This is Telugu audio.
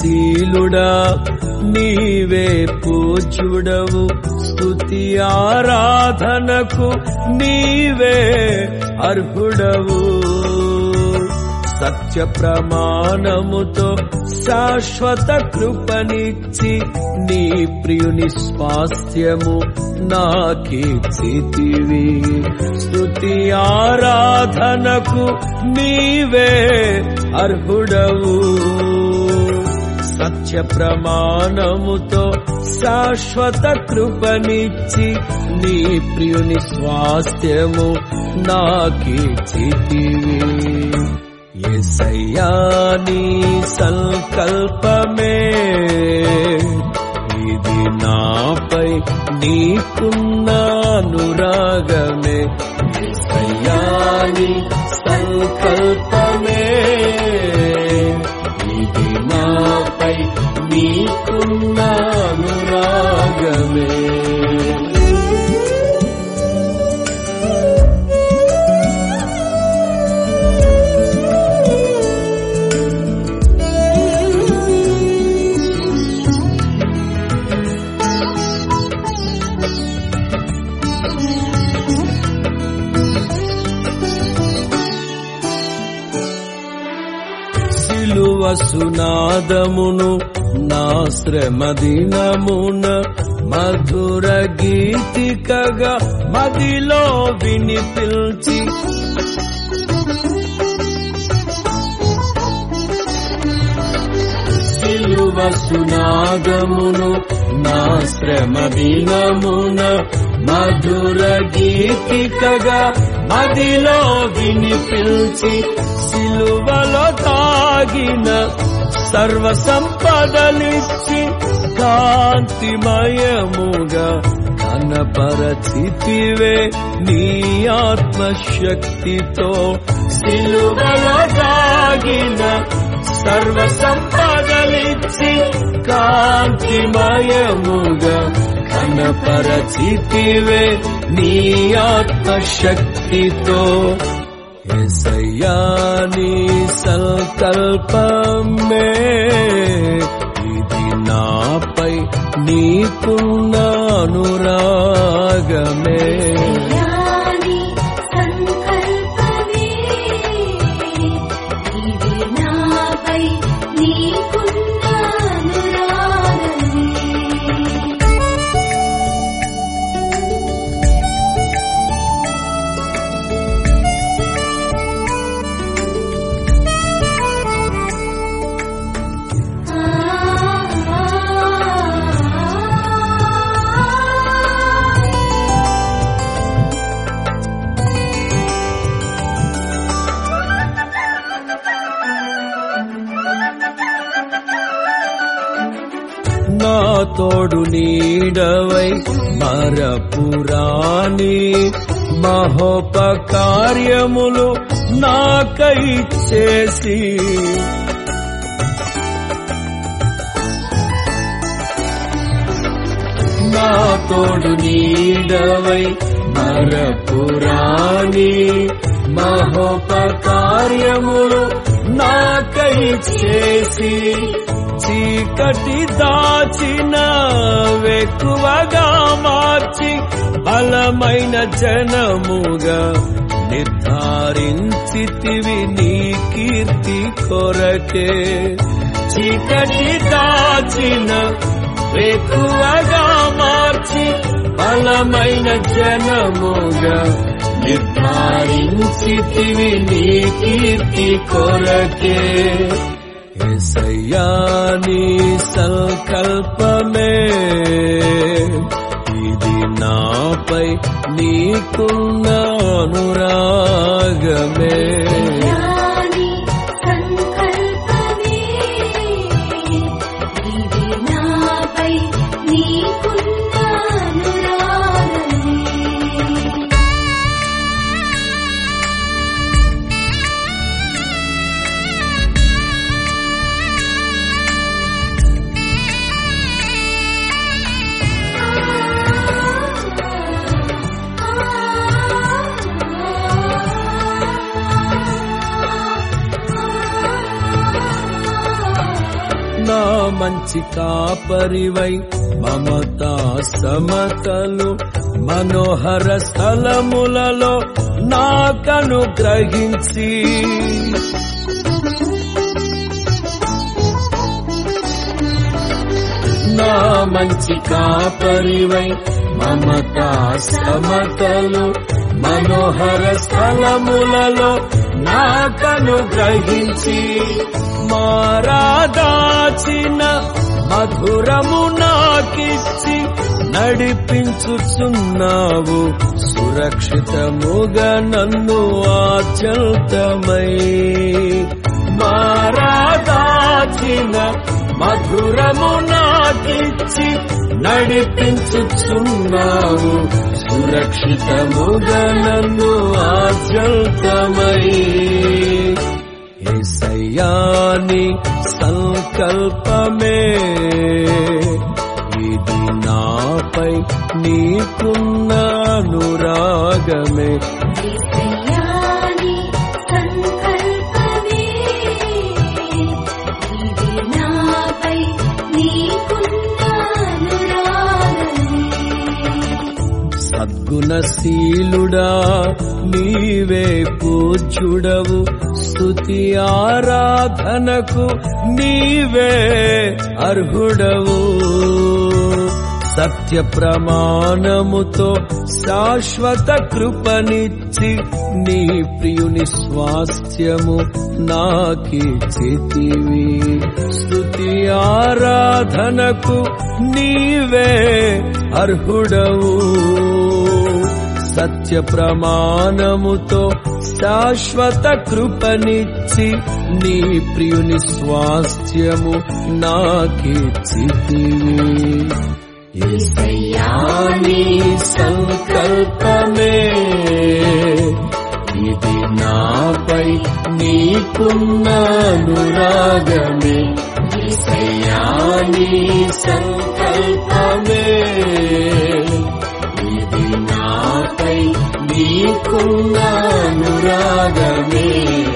శీలుడా నీవే పూజుడవు స్తుతి ఆరాధనకు నీవే అర్హుడవు సత్య ప్రమాణముతో శాశ్వత కృపనిచ్చి నీ ప్రియుని స్వాస్థ్యము నాకిచ్చితివి స్తుతి ఆరాధనకు నీవే అర్హుడవు సత్య ప్రమాణముతో శాశ్వత కృపనిచ్చి నీ ప్రియుని స్వాస్థ్యము నాకిచ్చితివి ఎసయ్యా నీ సంకల్పమే ఇది నాపై నీకున్న అనురాగమే ఎసయ్యా నీ సంకల్పమే ఇది నాపై నీకున్న అనురాగమే సిలువ సునాదమును నా శ్రమ దినమున మధుర గీతికగా మదిలో వినిపిల్చి సిలువ సునాదమును నా శ్రమ దినమున మధుర గీతికగా మదిలో వినిపిల్చి సిలువలో తాగిన సర్వ సంపదలిచ్చి కాంతిమయముగా కనపరచితివే నీ ఆత్మశక్తితో సిలువలో తాగిన సర్వ సంపదలిచ్చి కాంతిమయముగా కనపరచితివే నీ ఆత్మశక్తితో ఎసయ్యా నీ సంకల్పమే ఇది నాపై నీకున్న అనురాగమే యాని సంకల్పమే ఇది నాపై నీకున్న అనురాగమే నా తోడు నీడవై మరపురాని మహోపకార్యములు నాకై చేసి నా తోడు నీడవై మరపురాని మహోపకార్యములు నాకై చేసి చీకటి దాచిన వెక్కువగా మార్చి బలమైన జనముగా నిర్ధారించితివి నీ కీర్తి కొరకే చీకటి దాచిన ఎక్కువగా మార్చి బలమైన జనముగా నిర్ధారించితివి నీ కీర్తి కొరకే ఎసయ్యా నీ సంకల్పమే ఇది నాపై నీకున్న అనురాగమే యాని సంకల్పమే ఇది నాపై నీకున్న అనురాగమే ఆ మంచి కాపరివై మమతా సమతలు మనోహర స్థలములలో నాకను గ్రహించి నా మంచి కాపరివై మమతా సమతలు మనోహర స్థలములలో నాకను గ్రహించి మారాదాచిన మధురము నాకిచ్చి నడిపించుచున్నావు సురక్షితముగా నన్ను ఆచల్తమై మారాదాచిన మధురము నాకిచ్చి నడిపించుచున్నావు సురక్షితముగా నన్ను ఆచల్తమై ఏసయ్యాని సంకల్పమే ఇది నాపై నీకున్న అనురాగమే యేసయ్యాని సంకల్పమే ఇది నాపై నీకున్న అనురాగమే సద్గుణశీలుడా నీవే పూజ్యుడవు స్తుతి ఆరాధనకు నీవే అర్హుడవు సత్య ప్రమాణముతో శాశ్వత కృపనిచ్చి నీ ప్రియుని స్వాస్థ్యము నాకిచ్చితివి స్తుతి ఆరాధనకు నీవే అర్హుడవు సత్య ప్రమాణముతో శాశ్వత కృపనిచ్చి నీ ప్రియుని స్వాస్థ్యము నాకిచ్చితివి ఏసయ్యాని సంకల్పమే ఇది నాపై నీకున్న అనురాగమే ఏసయ్యాని సంకల్పమే ఇది నాపై నీకున్న అనురాగమే